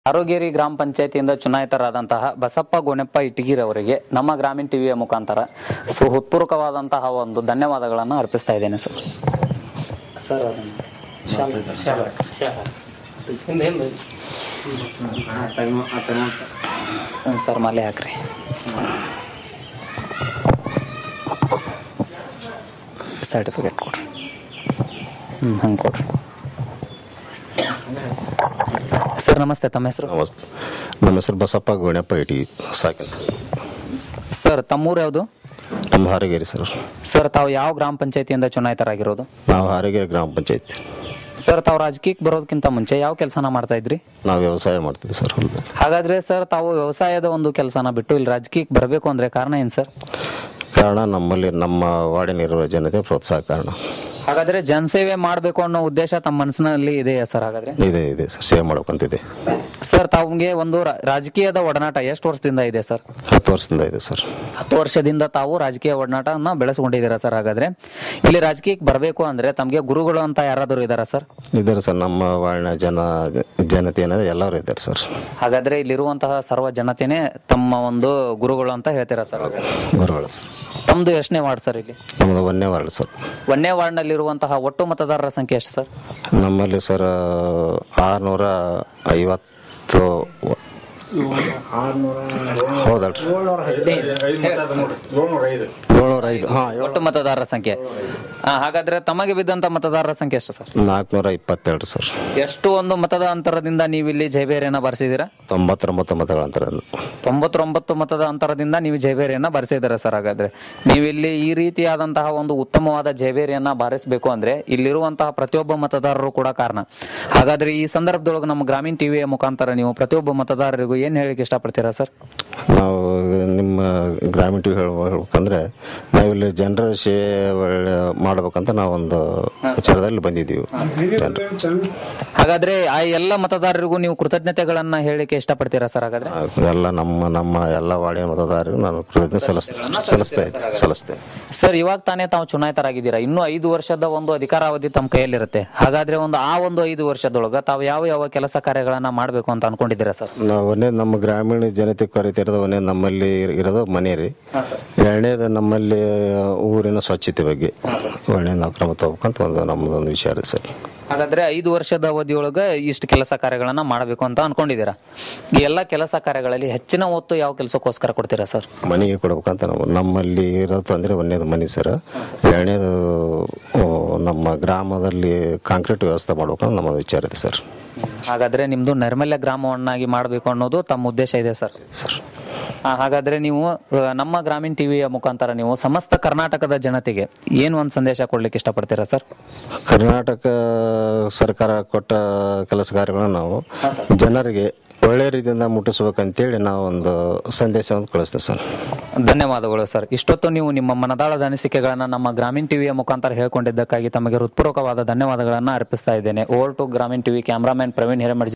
ಆರೋಗ್ಯರಿ ಗ್ರಾಮ ಪಂಚಾಯತಿಯಿಂದ ಚುನಾಯಿತರಾದಂತಹ ಬಸಪ್ಪ ಗೋನೆಪ್ಪ ಇಟಗಿರವರಿಗೆ ನಮ್ಮ ಗ್ರಾಮೀಣ ಟಿವಿಯ ಮುಖಾಂತರ ಸು ಹೃತ್ಪೂರ್ವಕವಾದಂತಹ ಒಂದು ಧನ್ಯವಾದಗಳನ್ನು ಅರ್ಪಿಸ್ತಾ ಇದ್ದೇನೆ ಸರ್ ಸರ್ ಅದನ್ನು ಶಾಲು- ಶಾಲು- ಶಾಲು. ಹ್ಮ್, ಸರ್ ಮಾಲೆ ಹಾಕ್ರಿ ಸರ್ಟಿಫಿಕೇಟ್ ಕೊಡ್ರಿ ಹ್ಞೂ ಹಂಗೆ ಕೊಡ್ರಿ ಸರ್ ನಮಸ್ತೆ ತಮ್ಮ ಹೆಸರು ನಮಸ್ತೆ ನಮ್ಮ ಹೆಸರು ಬಸಪ್ಪ ಗೋಣಪ್ಪ ಇಟಿ ಸಾಕಿನ ಸರ್ ತಮ್ಮೂರು ಯಾವುದು ನಮ್ಮ ಹಾರಗೇರಿ ಸರ್ ಸರ್ ತಾವು ಯಾವ ಗ್ರಾಮ ಪಂಚಾಯತಿಯಿಂದ ಚುನಾಯಿತರಾಗಿರೋದು ನಾವು ಹಾರಗೇರಿ ಗ್ರಾಮ ಪಂಚಾಯತ್ ಸರ್ ತಾವು ರಾಜಕೀಯಕ್ಕೆ ಬರೋದಕ್ಕಿಂತ ಮುಂಚೆ ಯಾವ ಕೆಲಸನ ಮಾಡ್ತಾ ಇದ್ರಿ ನಾವು ವ್ಯವಸಾಯ ಮಾಡ್ತೀವಿ ಸರ್ ಹೊಲದಲ್ಲಿ ಹಾಗಾದ್ರೆ ಸರ್ ತಾವು ವ್ಯವಸಾಯದ ಒಂದು ಕೆಲಸನ ಬಿಟ್ಟು ಇಲ್ಲಿ ರಾಜಕೀಯಕ್ಕೆ ಬರಬೇಕು ಅಂದ್ರೆ ಕಾರಣ ಏನು ಸರ್ ಕಾರಣ ನಮ್ಮಲ್ಲಿ ನಮ್ಮ ವಾರ್ಡಿನಲ್ಲಿರುವ ಜನತೆ ಪ್ರೋತ್ಸಾಹ ಕಾರಣ ಹಾಗಾದ್ರೆ ಜನಸೇವೆ ಮಾಡಬೇಕು ಅನ್ನೋ ಉದ್ದೇಶ ತಮ್ಮ ಮನಸ್ಸಿನಲ್ಲಿ ಇದೆಯಾ ಸರ್ ಹಾಗಾದ್ರೆ ಇದೆ ಇದೆ ಸರ್ ಸೇವೆ ಮಾಡ್ಬೇಕಂತಿದೆ ಸರ್ ತಾವಿಗೆ ಒಂದು ರಾ- ರಾಜಕೀಯದ ಒಡನಾಟ ಎಷ್ಟು ವರ್ಷದಿಂದ ಇದೆ ಸರ್ ಹತ್ತು ವರ್ಷದಿಂದ ಇದೆ ಸರ್ ಹತ್ತು ವರ್ಷದಿಂದ ತಾವು ರಾಜಕೀಯ ಒಡನಾಟನ ಬೆಳೆಸ್ಕೊಂಡಿದ್ದೀರಾ ಸರ್ ಹಾಗಾದ್ರೆ ಇಲ್ಲಿ ರಾಜಕೀಯಕ್ಕೆ ಬರಬೇಕು ಅಂದ್ರೆ ತಮಗೆ ಗುರುಗಳು ಅಂತ ಯಾರಾದರೂ ಇದ್ದಾರಾ ಸರ್ ಇದ್ದಾರೆ ಸರ್ ನಮ್ಮ ವಾರ್ಡಿನ ಜನ ಜನತೆ ಏನಿದೆ ಎಲ್ಲರೂ ಇದ್ದಾರೆ ಸರ್ ಹಾಗಾದ್ರೆ ಇಲ್ಲಿರುವಂತಹ ಸರ್ವ ಜನತೆನೇ ತಮ್ಮ ಒಂದು ಗುರುಗಳು ಅಂತ ಹೇಳ್ತೀರಾ ಸರ್ ಗುರುಗಳು ಸರ್ ತಮ್ದು ಎಷ್ಟನೇ ವಾರ್ಡ್ ಸರ್ ಇಲ್ಲಿ ನಮ್ಮದು ಒಂದೇ ವಾರ್ಡ್ ಸರ್ ಒಂದನೇ ವಾರ್ಡ್ನಲ್ಲಿರುವಂತಹ ಒಟ್ಟು ಮತದಾರರ ಸಂಖ್ಯೆ ಎಷ್ಟು ಸರ್ ನಮ್ಮಲ್ಲಿ ಸರ್ ಆರುನೂರ ಐವತ್ತು ಹೌದಲ್ರಿ ಏಳ್ನೂರ ಐದು ಹಾಂ ಒಟ್ಟು ಮತದಾರರ ಸಂಖ್ಯೆ ಆ, ಹಾಗಾದ್ರೆ ತಮಗೆ ಬಿದ್ದಂತ ಮತದಾರರ ಸಂಖ್ಯೆ ಎಷ್ಟು ಸರ್ ನಾಲ್ಕುನೂರ ಇಪ್ಪತ್ತೆರಡು ಸರ್ ಎಷ್ಟು ಒಂದು ಮತದ ಅಂತರದಿಂದ ನೀವು ಇಲ್ಲಿ ಜೈಬೇರಿಯನ್ನ ಬರ್ಸಿದ್ದೀರಾ ತೊಂಬತ್ತೊಂಬತ್ತು ಮತಗಳ ಅಂತರ ತೊಂಬತ್ತೊಂಬತ್ತು ಮತದ ಅಂತರದಿಂದ ನೀವು ಜೈಬೇರಿಯನ್ನ ಬಾರಿಸಿದ್ದೀರಾ ಸರ್ ಹಾಗಾದ್ರೆ ನೀವು ಇಲ್ಲಿ ಈ ರೀತಿಯಾದಂತಹ ಒಂದು ಉತ್ತಮವಾದ ಜೈಬೇರಿಯನ್ನ ಬಾರಿಸಬೇಕು ಅಂದ್ರೆ ಇಲ್ಲಿರುವಂತಹ ಪ್ರತಿಯೊಬ್ಬ ಮತದಾರರು ಕೂಡ ಕಾರಣ ಹಾಗಾದ್ರೆ ಈ ಸಂದರ್ಭದೊಳಗೆ ನಮ್ಮ ಗ್ರಾಮೀಣ ಟಿವಿಯ ಮುಖಾಂತರ ನೀವು ಪ್ರತಿಯೊಬ್ಬ ಮತದಾರರಿಗೂ ಏನ್ ಹೇಳಿಕ್ಕೆ ಇಷ್ಟಪಡ್ತೀರಾ ಸರ್ ನಾವು ನಿಮ್ಮ ಗ್ರಾಮೀಣ ಟಿವಿ ಹೇಳ್ಬೇಕಂದ್ರೆ ನಾವಿಲ್ಲಿ ಜನರ ಸೇವೆ ಒಳ್ಳೆ ಮಾಡ್ಬೇಕಂತ ನಾವೊಂದು ವಿಚಾರದಲ್ಲಿ ಬಂದಿದ್ದೀವಿ ಜನರು ಹಾಗಾದ್ರೆ ಆ ಎಲ್ಲ ಮತದಾರರಿಗೂ ನೀವು ಕೃತಜ್ಞತೆಗಳನ್ನ ಹೇಳಿಕ್ಕೆ ಇಷ್ಟಪಡ್ತೀರಾ ಸರ್ ಹಾಗಾದ್ರೆ ಎಲ್ಲ ನಮ್ಮ ನಮ್ಮ ಎಲ್ಲ ವಾರ್ಡಿನ ಮತದಾರರಿಗೂ ನಾನು ಕೃತಜ್ಞತೆ ಸಲ್ಲಿಸ್ತಾ ಸಲ್ಲಿಸ್ತಾ ಇದ್ದೆ ಸಲ್ಲಿಸ್ತೇನೆ ಸರ್ ಇವಾಗ ತಾನೇ ತಾವು ಚುನಾಯಿತರಾಗಿದ್ದೀರಾ ಇನ್ನೂ ಐದು ವರ್ಷದ ಒಂದು ಅಧಿಕಾರಾವಧಿ ತಮ್ಮ ಕೈಯಲ್ಲಿರುತ್ತೆ ಹಾಗಾದ್ರೆ ಒಂದು ಆ ಒಂದು ಐದು ವರ್ಷದೊಳಗ ತಾವು ಯಾವ ಯಾವ ಕೆಲಸ ಕಾರ್ಯಗಳನ್ನ ಮಾಡಬೇಕು ಅಂತ ಅನ್ಕೊಂಡಿದ್ದೀರಾ ಸರ್ ನಾವು ಒಂದೇ ನಮ್ಮ ಗ್ರಾಮೀಣ ಜನತೆ ಕೊರತೆ ಇರೋದು ಒಂದೇ ನಮ್ಮಲ್ಲಿ ಇರೋದು ಮನೆ ರೀ ಎರಡನೇದು ನಮ್ಮಲ್ಲಿ ಊರಿನ ಸ್ವಚ್ಛತೆ ಬಗ್ಗೆ ಒಳ್ಳೆ ನಾವು ಕ್ರಮ ತಗೋಬೇಕಂತ ಒಂದು ನಮ್ಮದೊಂದು ವಿಚಾರ ಇದೆ ಸರ್ ಹಾಗಾದ್ರೆ ಐದು ವರ್ಷದ ಅವಧಿಯೊಳಗ ಇಷ್ಟು ಕೆಲಸ ಕಾರ್ಯಗಳನ್ನ ಮಾಡಬೇಕು ಅಂತ ಅನ್ಕೊಂಡಿದ್ದೀರಾ ಈ ಎಲ್ಲ ಕೆಲಸ ಕಾರ್ಯಗಳಲ್ಲಿ ಹೆಚ್ಚಿನ ಒತ್ತು ಯಾವ ಕೆಲಸಕ್ಕೋಸ್ಕರ ಕೊಡ್ತೀರಾ ಸರ್ ಮನೆಗೆ ಕೊಡ್ಬೇಕಂತ ನಾವು ನಮ್ಮಲ್ಲಿ ಇರೋದು ಅಂದರೆ ಒಂದೇದು ಮನೆ ಸರ್ ಎರಡನೇದು ಆ, ನಮ್ಮ ಗ್ರಾಮದಲ್ಲಿ ಕಾಂಕ್ರೀಟ್ ವ್ಯವಸ್ಥೆ ಮಾಡ್ಬೇಕಂತ ನಮ್ಮ ವಿಚಾರ ಇದೆ ಸರ್ ಹಾಗಾದ್ರೆ ನಿಮ್ದು ನೈರ್ಮಲ್ಯ ಗ್ರಾಮವನ್ನಾಗಿ ಮಾಡಬೇಕು ಅನ್ನೋದು ತಮ್ಮ ಉದ್ದೇಶ ಇದೆ ಸರ್ ಸರ್ ಆ, ಹಾಗಾದ್ರೆ ನೀವು ಆ, ನಮ್ಮ ಗ್ರಾಮೀಣ ಟಿವಿಯ ಮುಖಾಂತರ ನೀವು ಸಮಸ್ತ ಕರ್ನಾಟಕದ ಜನತೆಗೆ ಏನು ಒಂದು ಸಂದೇಶ ಕೊಡ್ಲಿಕ್ಕೆ ಇಷ್ಟಪಡ್ತೀರಾ ಸರ್ ಕರ್ನಾಟಕ ಸರ್ಕಾರ ಕೊಟ್ಟ ಕೆಲಸ ಕಾರ್ಯಗಳನ್ನು ನಾವು ಜನರಿಗೆ ಒಳ್ಳೆ ರೀತಿಯಿಂದ ಮುಟ್ಟಿಸ್ಬೇಕಂತೇಳಿ ನಾವು ಒಂದು ಸಂದೇಶವನ್ನು ಕಳಿಸ್ತೀವಿ ಸರ್ ಧನ್ಯವಾದಗಳು ಸರ್ ಇಷ್ಟೊತ್ತು ನೀವು ನಿಮ್ಮ ಮನದಾಳದ ಅನಿಸಿಕೆಗಳನ್ನ ನಮ್ಮ ಗ್ರಾಮೀಣ ಟಿವಿಯ ಮುಖಾಂತರ ಹೇಳ್ಕೊಂಡಿದ್ದಕ್ಕಾಗಿ ತಮಗೆ ಹೃತ್ಪೂರ್ವಕವಾದ ಧನ್ಯವಾದಗಳನ್ನ ಅರ್ಪಿಸ್ತಾ ಇದ್ದೇನೆ ಓವರ್ ಟು ಗ್ರಾಮೀಣ ಟಿವಿ ಕ್ಯಾಮ್ರಾಮನ್ ಪ್ರವೀಣ್ ಹಿರೇಮಠ